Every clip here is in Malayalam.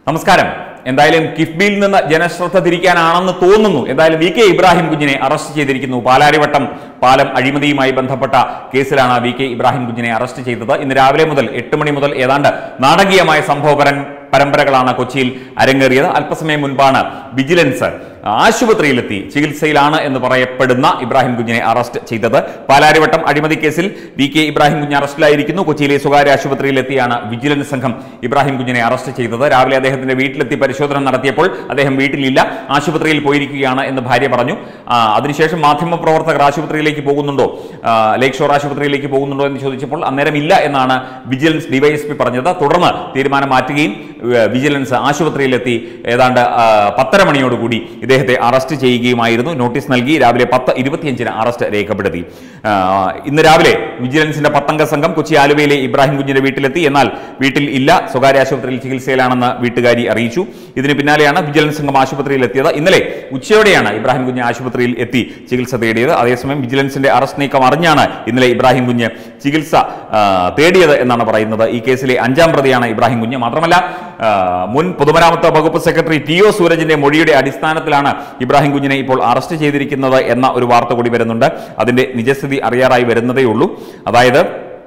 നമസ്കാരം എന്തായാലും കിഫ്ബിയിൽ നിന്ന് ജനശ്രദ്ധ തിരിക്കാനാണെന്ന് തോന്നുന്നു എന്തായാലും വി കെ ഇബ്രാഹിം കുഞ്ഞിനെ അറസ്റ്റ് ചെയ്തിരിക്കുന്നു പാലാരിവട്ടം പാലം അഴിമതിയുമായി ബന്ധപ്പെട്ട കേസിലാണ് വി കെ ഇബ്രാഹിം കുഞ്ഞിനെ അറസ്റ്റ് ചെയ്തത് ഇന്ന് രാവിലെ മുതൽ എട്ട് മണി മുതൽ ഏതാണ്ട് നാടകീയമായ സംഭവ പരൻ- പരമ്പരകളാണ് കൊച്ചിയിൽ അരങ്ങേറിയത് അല്പസമയം മുൻപാണ് വിജിലൻസ് ആശുപത്രിയിലെത്തി ചികിത്സയിലാണ് എന്ന് പറയപ്പെടുന്ന ഇബ്രാഹിം കുഞ്ഞിനെ അറസ്റ്റ് ചെയ്തത് പാലാരിവട്ടം അഴിമതി കേസിൽ വി കെ ഇബ്രാഹിം കുഞ്ഞ് അറസ്റ്റിലായിരിക്കുന്നു കൊച്ചിയിലെ സ്വകാര്യ ആശുപത്രിയിലെത്തിയാണ് വിജിലൻസ് സംഘം ഇബ്രാഹിം കുഞ്ഞിനെ അറസ്റ്റ് ചെയ്തത് രാവിലെ അദ്ദേഹത്തിന്റെ വീട്ടിലെത്തി പരിശോധന നടത്തിയപ്പോൾ അദ്ദേഹം വീട്ടിലില്ല ആശുപത്രിയിൽ പോയിരിക്കുകയാണ് എന്ന് ഭാര്യ പറഞ്ഞു ആ, അതിനുശേഷം മാധ്യമ പ്രവർത്തകർ ആശുപത്രിയിലേക്ക് പോകുന്നുണ്ടോ ആ, ലേക്ക് ഷോർ ആശുപത്രിയിലേക്ക് പോകുന്നുണ്ടോ എന്ന് ചോദിച്ചപ്പോൾ അന്നേരം ഇല്ല എന്നാണ് വിജിലൻസ് ഡിവൈഎസ്പി പറഞ്ഞത് തുടർന്ന് തീരുമാനം മാറ്റുകയും ഏഹ്, വിജിലൻസ് ആശുപത്രിയിലെത്തി ഏതാണ്ട് ആ, പത്തര മണിയോടുകൂടി ഇദ്ദേഹത്തെ അറസ്റ്റ് ചെയ്യുകയുമായിരുന്നു നോട്ടീസ് നൽകി രാവിലെ പത്ത് ഇരുപത്തിയഞ്ചിന് അറസ്റ്റ് രേഖപ്പെടുത്തി ആ, ഇന്ന് രാവിലെ വിജിലൻസിന്റെ പത്തംഗ സംഘം കൊച്ചി ആലുവയിലെ ഇബ്രാഹിം കുഞ്ഞിന്റെ വീട്ടിലെത്തി എന്നാൽ വീട്ടിൽ ഇല്ല സ്വകാര്യ ആശുപത്രിയിൽ ചികിത്സയിലാണെന്ന് വീട്ടുകാരി അറിയിച്ചു ഇതിന് പിന്നാലെയാണ് വിജിലൻസ് സംഘം ആശുപത്രിയിൽ എത്തിയത് ഇന്നലെ ഉച്ചയോടെയാണ് ഇബ്രാഹിം കുഞ്ഞ് ആശുപത്രിയിൽ എത്തി ചികിത്സ തേടിയത് അതേസമയം വിജിലൻസിന്റെ അറസ്റ്റ് നീക്കം അറിഞ്ഞാണ് ഇന്നലെ ഇബ്രാഹിം കുഞ്ഞ് ചികിത്സ ആ, തേടിയത് എന്നാണ് പറയുന്നത് ഈ കേസിലെ അഞ്ചാം പ്രതിയാണ് ഇബ്രാഹിം കുഞ്ഞ് മാത്രമല്ല ആ, മുൻ പൊതുമരാമത്ത് വകുപ്പ് സെക്രട്ടറി ടി ഒ സൂരജിന്റെ മൊഴിയുടെ അടിസ്ഥാനത്തിലാണ് ഇബ്രാഹിം കുഞ്ഞിനെ ഇപ്പോൾ അറസ്റ്റ് ചെയ്തിരിക്കുന്നത് എന്ന ഒരു വാർത്ത കൂടി വരുന്നുണ്ട് അതിന്റെ നിജസ്ഥിതി അറിയാറായി വരുന്നതേ ഉള്ളൂ അതായത്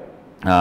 ആ,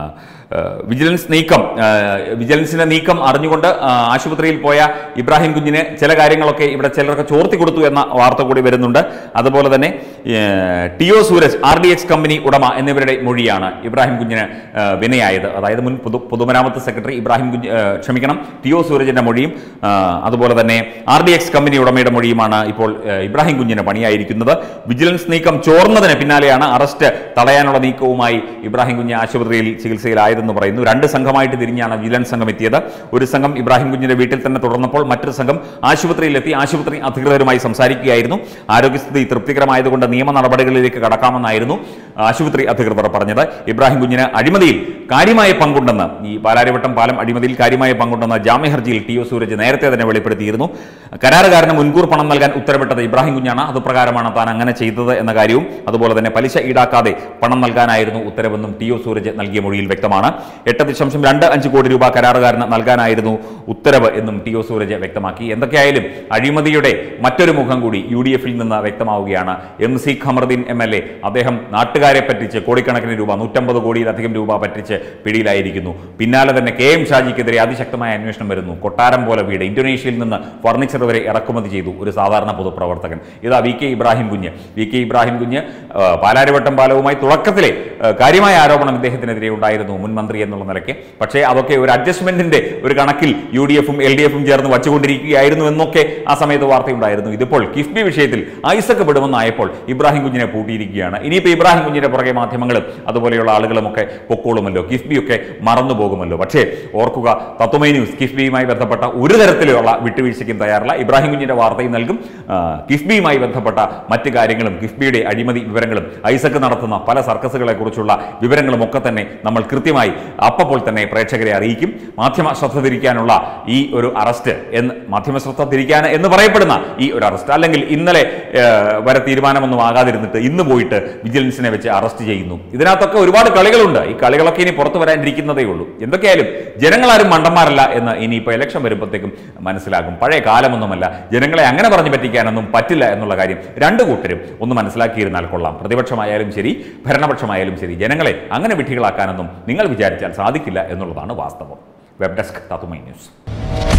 ആ, വിജിലൻസ് നീക്കം ആ, വിജിലൻസിന്റെ നീക്കം അറിഞ്ഞുകൊണ്ട് ആ, ആശുപത്രിയിൽ പോയ ഇബ്രാഹിം കുഞ്ഞിന് ചില കാര്യങ്ങളൊക്കെ ഇവിടെ ചിലർക്ക് ചോർത്തി കൊടുത്തു എന്ന വാർത്ത കൂടി വരുന്നുണ്ട് അതുപോലെ തന്നെ ഏ, T O Sooraj R D X company ഉടമ എന്നിവരുടെ മൊഴിയാണ് ഇബ്രാഹിം കുഞ്ഞിന് ആ, വിനയായത് അതായത് മുൻ പൊതു പൊതുമരാമത്ത് സെക്രട്ടറി ഇബ്രാഹിം കുഞ്ഞ് ആ, ക്ഷമിക്കണം ടി ഒ സൂരജിന്റെ മൊഴിയും ആ, അതുപോലെ തന്നെ ആർ ഡി എക്സ് കമ്പനി ഉടമയുടെ മൊഴിയുമാണ് ഇപ്പോൾ ആ, ഇബ്രാഹിം കുഞ്ഞിന് പണിയായിരിക്കുന്നത് വിജിലൻസ് നീക്കം ചോർന്നതിന് പിന്നാലെയാണ് അറസ്റ്റ് തടയാനുള്ള നീക്കവുമായി ഇബ്രാഹിം കുഞ്ഞ് ആശുപത്രിയിൽ ചികിത്സയിലായതെന്ന് പറയുന്നു രണ്ട് സംഘമായിട്ട് തിരിഞ്ഞാണ് വിജിലൻസ് സംഘം എത്തിയത് ഒരു സംഘം ഇബ്രാഹിം കുഞ്ഞിന്റെ വീട്ടിൽ തന്നെ തുടർന്നപ്പോൾ മറ്റൊരു സംഘം ആശുപത്രിയിലെത്തി ആശുപത്രി അധികൃതരുമായി സംസാരിക്കുകയായിരുന്നു ആരോഗ്യസ്ഥിതി തൃപ്തികരമായതുകൊണ്ട് നിയമ നടപടികളിലേക്ക് കടക്കാമെന്നായിരുന്നു ആശുപത്രി അധികൃതർ പറഞ്ഞത് ഇബ്രാഹിം കുഞ്ഞിന് അഴിമതിയിൽ കാര്യമായ പങ്കുണ്ടെന്ന് ഈ പാലാരിവട്ടം പാലം അഴിമതിയിൽ കാര്യമായ പങ്കുണ്ടെന്ന് ജാമ്യ ഹർജിയിൽ ടി ഒ സൂരജ് നേരത്തെ തന്നെ വെളിപ്പെടുത്തിയിരുന്നു കരാറുകാരന് മുൻകൂർ പണം നൽകാൻ ഉത്തരവിട്ടത് ഇബ്രാഹിം കുഞ്ഞാണ് അതുപ്രകാരമാണ് താൻ അങ്ങനെ ചെയ്തത് എന്ന കാര്യവും അതുപോലെ തന്നെ പലിശ ഈടാക്കാതെ പണം നൽകാനായിരുന്നു ഉത്തരവെന്നും ടി ഒ സൂരജ് നൽകിയ മൊഴിയിൽ വ്യക്തമാണ് എട്ട് ദശാംശം രണ്ട് അഞ്ച് കോടി രൂപ കരാറുകാരന് നൽകാനായിരുന്നു ഉത്തരവ് എന്നും ടി ഒ സൂരജ് വ്യക്തമാക്കി എന്തൊക്കെയായാലും അഴിമതിയുടെ മറ്റൊരു മുഖം കൂടി യു ഡി എഫിൽ നിന്ന് വ്യക്തമാവുകയാണ് M C Qamaruddin M L A അദ്ദേഹം നാട്ടുകാരെ പറ്റിച്ച് കോടിക്കണക്കിന് രൂപ നൂറ്റമ്പത് കോടിയിലധികം രൂപ പറ്റിച്ച് പിടിയിലായിരിക്കുന്നു പിന്നാലെ തന്നെ കെ എം ഷാജിക്കെതിരെ അതിശക്തമായ അന്വേഷണം വരുന്നു കൊട്ടാരം പോലെ വീട് ഇന്തോനേഷ്യയിൽ നിന്ന് ഫർണിച്ചർ വരെ ഇറക്കുമതി ചെയ്തു ഒരു സാധാരണ പൊതുപ്രവർത്തകൻ ഇതാ വി കെ ഇബ്രാഹിം കുഞ്ഞ് വി കെ ഇബ്രാഹിം കുഞ്ഞ് ആ, പാലാരിവട്ടം പാലവുമായി തുടക്കത്തിലെ ആ, കാര്യമായ ആരോപണം ഇദ്ദേഹത്തിനെതിരെ ഉണ്ടായിരുന്നു മുൻ മന്ത്രി എന്നുള്ള നിലയ്ക്ക് പക്ഷേ അതൊക്കെ ഒരു അഡ്ജസ്റ്റ്മെന്റിന്റെ ഒരു കണക്കിൽ യു ഡി എഫും എൽ ഡി എഫും ചേർന്ന് വച്ചുകൊണ്ടിരിക്കുകയായിരുന്നു എന്നൊക്കെ ആ സമയത്ത് വാർത്തയുണ്ടായിരുന്നു ഇതിപ്പോൾ കിഫ്ബി വിഷയത്തിൽ ഐസക്ക് വിടുമെന്നായപ്പോൾ ഇബ്രാഹിം കുഞ്ഞിനെ പൂട്ടിയിരിക്കുകയാണ് ഇനിയിപ്പോൾ ഇബ്രാഹിം കുഞ്ഞിന്റെ പുറകെ മാധ്യമങ്ങളും അതുപോലെയുള്ള ആളുകളും ഒക്കെ പൊക്കോളുമല്ലോ കിഫ്ബിയൊക്കെ മറന്നു പോകുമല്ലോ പക്ഷേ ഓർക്കുക തത്വമൈ ന്യൂസ് കിഫ്ബിയുമായി ബന്ധപ്പെട്ട ഒരു തരത്തിലുള്ള വിട്ടുവീഴ്ചയ്ക്കും തയ്യാറല്ല ഇബ്രാഹിം കുഞ്ഞിന്റെ വാർത്തയും നൽകും ആ, കിഫ്ബിയുമായി ബന്ധപ്പെട്ട മറ്റ് കാര്യങ്ങളും കിഫ്ബിയുടെ അഴിമതി വിവരങ്ങളും ഐസക്ക് നടത്തുന്ന പല സർക്കസുകളെ കുറിച്ചുള്ള വിവരങ്ങളും ഒക്കെ തന്നെ നമ്മൾ കൃത്യമായി അപ്പോൾ തന്നെ പ്രേക്ഷകരെ അറിയിക്കും മാധ്യമ ശ്രദ്ധ തിരിക്കാനുള്ള ഈ ഒരു അറസ്റ്റ് എന്ന് മാധ്യമ ശ്രദ്ധ തിരിക്കാൻ എന്ന് പറയപ്പെടുന്ന ഈ ഒരു അറസ്റ്റ് അല്ലെങ്കിൽ ഇന്നലെ ഏ, വരെ തീരുമാനമൊന്നും ആകാതിരുന്നിട്ട് ഇന്ന് പോയിട്ട് വിജിലൻസിനെ വെച്ച് അറസ്റ്റ് ചെയ്യുന്നു ഇതിനകത്തൊക്കെ ഒരുപാട് കളികളുണ്ട് ഈ കളികളൊക്കെ ഇനി പുറത്തു വരാനിരിക്കുന്നതേ ഉള്ളൂ എന്തൊക്കെയായാലും ജനങ്ങളാരും മണ്ടന്മാരല്ല എന്ന് ഇനിയിപ്പോൾ ഇലക്ഷൻ വരുമ്പോഴത്തേക്കും മനസ്സിലാകും പഴയ കാലമൊന്നുമല്ല ജനങ്ങളെ അങ്ങനെ പറഞ്ഞു പറ്റിക്കാനൊന്നും പറ്റില്ല എന്നുള്ള കാര്യം രണ്ടു കൂട്ടരും ഒന്ന് മനസ്സിലാക്കിയിരുന്നാൽ കൊള്ളാം പ്രതിപക്ഷമായാലും ശരി ഭരണപക്ഷമായാലും ശരി ജനങ്ങളെ അങ്ങനെ വിഡ്ഢികളാക്കാനൊന്നും നിങ്ങൾ വിചാരിച്ചാൽ സാധിക്കില്ല എന്നുള്ളതാണ് വാസ്തവം വെബ് ഡെസ്ക് തത്തുമൈ ന്യൂസ്